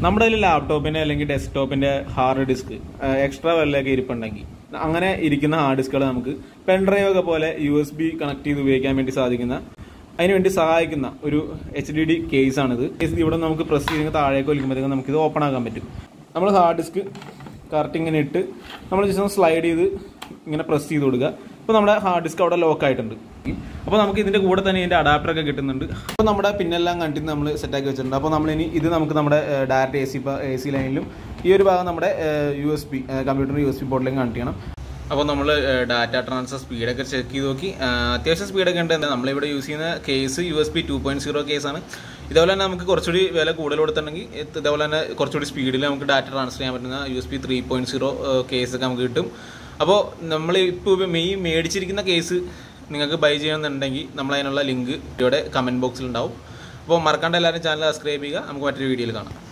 നമ്മുടെ കയ്യിൽ ലാപ്ടോപ്പിന്റെ അല്ലെങ്കിൽ ഡെസ്ക്ടോപ്പിന്റെ ഹാർഡ് ഡിസ്ക് എക്സ്ട്രാ വല്ലതൊക്കെ ഇരിപ്പുണ്ടെങ്കിൽ അങ്ങനെ ഇരിക്കുന്ന ഹാർഡ് ഡിസ്കുകൾ നമുക്ക് പെൻഡ്രൈവ് ഒക്കെ പോലെ യു എസ് ബി കണക്ട് ചെയ്ത് ഉപയോഗിക്കാൻ വേണ്ടി സാധിക്കുന്ന അതിനുവേണ്ടി സഹായിക്കുന്ന ഒരു എച്ച് ഡി ഡി കേസ് ആണിത് കേസ് ഇവിടെ നമുക്ക് പ്രസ് ചെയ്ത് താഴേക്ക് വലിക്കുമ്പോഴത്തേക്കും നമുക്ക് ഇത് ഓപ്പൺ ആക്കാൻ പറ്റും നമ്മൾ ഹാർഡ് ഡിസ്ക് കറക്റ്റ് ഇങ്ങനെ ഇട്ട് നമ്മൾ ജസ്റ്റ് ഒന്ന് സ്ലൈഡ് ചെയ്ത് ഇങ്ങനെ പ്രസ് ചെയ്ത് കൊടുക്കുക ഇപ്പോൾ നമ്മുടെ ഹാർഡ് ഡിസ്ക് അവിടെ ലോക്ക് ആയിട്ടുണ്ട് അപ്പോൾ നമുക്ക് ഇതിന്റെ കൂടെ തന്നെ ഇതിന്റെ അഡാപ്റ്റർ ഒക്കെ കിട്ടുന്നുണ്ട് അപ്പോൾ നമ്മുടെ പിന്നെല്ലാം കണ്ടിട്ട് നമ്മൾ സെറ്റാക്കി വെച്ചിട്ടുണ്ട് അപ്പോൾ നമ്മൾ ഇനി ഇത് നമുക്ക് നമ്മുടെ direct A C A C ലൈനിലും ഈ ഒരു ഭാഗം നമ്മുടെ യു എസ് ബി കമ്പ്യൂട്ടറിന് യു എസ് ബി ബോർഡിലേക്ക് കണക്ട് ചെയ്യണം അപ്പോൾ നമ്മൾ ഡാറ്റ ട്രാൻസ്ഫർ സ്പീഡൊക്കെ ചെക്ക് ചെയ്ത് നോക്കി ആ, അത്യാവശ്യം സ്പീഡൊക്കെ ഉണ്ട് നമ്മളിവിടെ യൂസ് ചെയ്യുന്ന case U S B two point zero കേസാണ് ഇതേപോലെ തന്നെ നമുക്ക് കുറച്ചുകൂടി വില കൂടുതൽ കൊടുത്തിട്ടുണ്ടെങ്കിൽ ഇത് ഇതേപോലെ തന്നെ കുറച്ചുകൂടി സ്പീഡിൽ നമുക്ക് ഡാറ്റ ട്രാൻസ്ഫർ ചെയ്യാൻ പറ്റുന്ന U S B three point zero കേസൊക്കെ നമുക്ക് കിട്ടും അപ്പോൾ നമ്മൾ ഇപ്പോൾ മെയ് മേടിച്ചിരിക്കുന്ന കേസ് നിങ്ങൾക്ക് ബൈ ചെയ്യണമെന്നുണ്ടെങ്കിൽ നമ്മൾ അതിനുള്ള ലിങ്ക് ഇവിടെ കമൻറ്റ് ബോക്സിൽ ഉണ്ടാവും അപ്പോൾ മറക്കാണ്ട് എല്ലാവരും ചാനൽ സബ്സ്ക്രൈബ് ചെയ്യുക നമുക്ക് മറ്റൊരു വീഡിയോയിൽ കാണാം